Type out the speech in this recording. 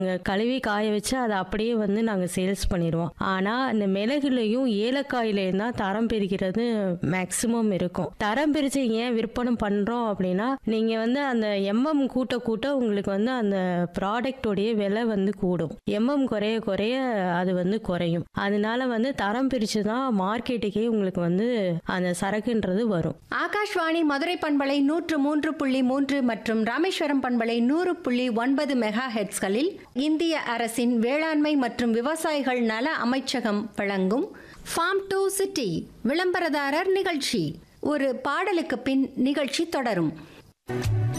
இங்க கழுவி காய வச்சு அதை அப்படியே வந்து நாங்கள் சேல்ஸ் பண்ணிடுவோம் ஆனால் இந்த மிளகுலையும் ஏலக்காயிலையும் தான் தரம் பிரிக்கிறது மேக்சிமம் இருக்கும் தரம் பிரித்து ஏன் விற்பனை பண்ணுறோம் அப்படின்னா நீங்கள் வந்து அந்த எம்எம் கூட்ட கூட்ட உங்களுக்கு வந்து அந்த ப்ராடக்டோடைய விலை வந்து கூடும் எம்எம் குறைய குறைய அது வந்து குறையும் அதனால வந்து தரம் பிரித்து தான் மார்க்கெட்டுக்கே உங்களுக்கு வந்து அந்த சரக்குன்றது வரும் ஆகாஷ்வாணி மதுரை பண்பலை நூற்று மூன்று புள்ளி மூன்று மற்றும் ராமேஸ்வரம் பண்பலை நூறு புள்ளி ஒன்பது மெகா ஹெட்ஸ்களில் இந்திய அரசின் வேளாண்மை மற்றும் விவசாயிகள் நல அமைச்சகம் வழங்கும் ஃபார்ம் டு சிட்டி விளம்பரதாரர் நிகழ்ச்சி ஒரு பாடலுக்கு பின் நிகழ்ச்சி தொடரும்